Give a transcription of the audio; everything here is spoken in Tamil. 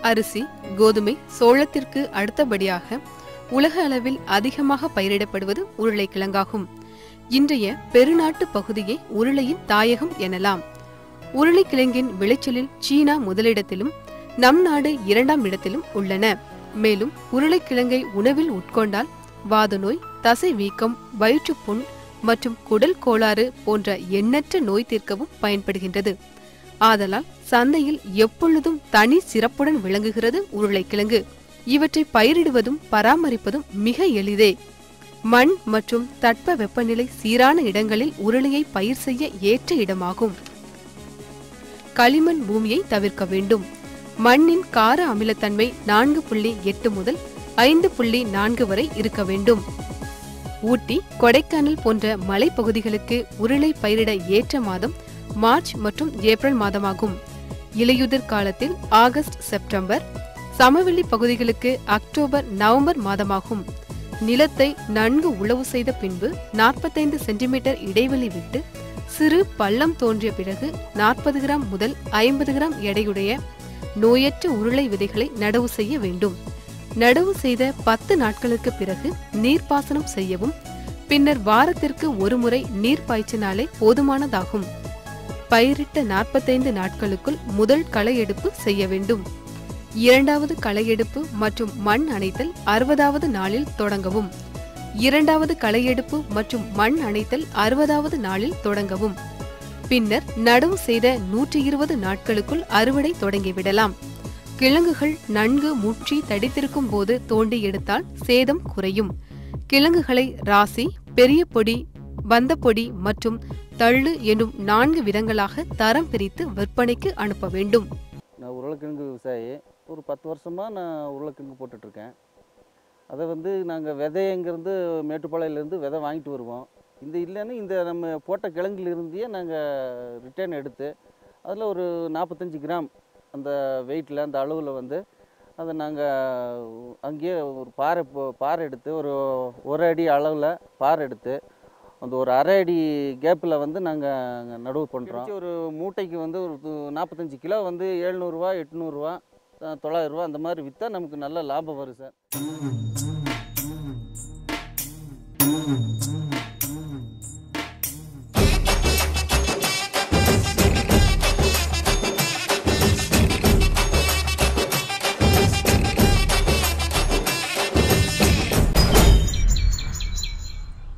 அரிசி கோதுமை சோளத்திற்கு அடுத்தபடியாக உலக அளவில் அதிகமாக பயிரிடப்படுவது உருளைக்கிழங்காகும் இன்றைய பெருநாட்டு பகுதியே உருளையின் தாயகம் எனலாம் உருளைக்கிழங்கின் விளைச்சலில் சீனா முதலிடத்திலும் நம் நாடு இரண்டாம் இடத்திலும் உள்ளன மேலும் உருளைக்கிழங்கை உணவில் உட்கொண்டால் வாதநோய் தசை வீக்கம் வயிற்றுப்புண் மற்றும் குடல் கோளாறு போன்ற எண்ணற்ற நோய் தீர்க்கவும் பயன்படுகின்றது ஆதலால் சந்தையில் எப்பொழுதும் தனி சிறப்புடன் விளங்குகிறது உருளைக்கிழங்கு இவற்றை பயிரிடுவதும் பராமரிப்பதும் மிக எளிதே மண் மற்றும் தட்ப வெப்பநிலை சீரான இடங்களில் உருளையை பயிர் செய்ய ஏற்ற இடமாகும் களிமண் பூமியை தவிர்க்க வேண்டும் மண்ணின் கார அமிலத்தன்மை நான்கு புள்ளி எட்டு முதல் ஐந்து புள்ளி நான்கு வரை இருக்க வேண்டும் ஊட்டி கொடைக்கானல் போன்ற மலைப்பகுதிகளுக்கு உருளை பயிரிட ஏற்ற மாதம் மார்ச் மற்றும் ஏப்ரல் மாதமாகும் இலையுதிர் காலத்தில் ஆகஸ்ட் செப்டம்பர் சமவெளி பகுதிகளுக்கு அக்டோபர் நவம்பர் மாதமாகும் நிலத்தை நன்கு உழவு செய்த பின்பு நாற்பத்தைந்து சென்டிமீட்டர் இடைவெளி விட்டு சிறு பள்ளம் தோன்றிய பிறகு நாற்பது கிராம் முதல் ஐம்பது கிராம் எடையுடைய நோயற்ற உருளை விதைகளை நடவு செய்ய வேண்டும் நடவு செய்த பத்து நாட்களுக்கு பிறகு நீர்ப்பாசனம் செய்யவும் பின்னர் வாரத்திற்கு ஒருமுறை நீர் பாய்ச்சினாலே போதுமானதாகும் பயிரிட்ட நாற்பத்தைந்து நாட்களுக்குள் முதல் களை எடுப்பு செய்ய வேண்டும் இரண்டாவது களை எடுப்பு மற்றும் மண் அணைத்தல் அறுபதாவது நாளில் தொடங்கவும் இரண்டாவது களை எடுப்பு மற்றும் மண் அணைத்தல் அறுபதாவது நாளில் தொடங்கவும் பின்னர் நடவு செய்த நூற்றி இருபது நாட்களுக்குள் அறுவடை தொடங்கிவிடலாம் கிழங்குகள் நன்கு முற்றி தடித்திருக்கும் போது தோண்டி எடுத்தால் சேதம் குறையும் கிழங்குகளை ராசி பெரிய பொடி பந்தப்பொடி மற்றும் தள்ளு எனும் நான்கு விதங்களாக தரம் பிரித்து விற்பனைக்கு அனுப்ப வேண்டும் நான் உருளைக்கிழங்கு விவசாயி ஒரு பத்து வருஷமாக நான் உருளைக்கிழங்கு போட்டுட்ருக்கேன் அதை வந்து நாங்கள் விதைங்கிறது மேட்டுப்பாளையிலேருந்து விதை வாங்கிட்டு வருவோம் இந்த இல்லைன்னு இந்த நம்ம போட்ட கிழங்குலேருந்தே நாங்கள் ரிட்டர்ன் எடுத்து அதில் ஒரு நாற்பத்தஞ்சு கிராம் அந்த வெயிட்டில் அந்த அளவில் வந்து அதை நாங்கள் அங்கேயே ஒரு பாறை போ- பாறை எடுத்து ஒரு ஒரு அடி அளவில் பாறை எடுத்து அந்த ஒரு அரை அடி கேப்பில் வந்து நாங்கள் நடவு பண்ணுறோம் ஒரு மூட்டைக்கு வந்து ஒரு து- நாற்பத்தஞ்சு கிலோ வந்து எழுநூறுவா எட்நூறுரூவா தொள்ளாயிரரூவா அந்த மாதிரி விற்றா நமக்கு நல்ல லாபம் வரும் சார்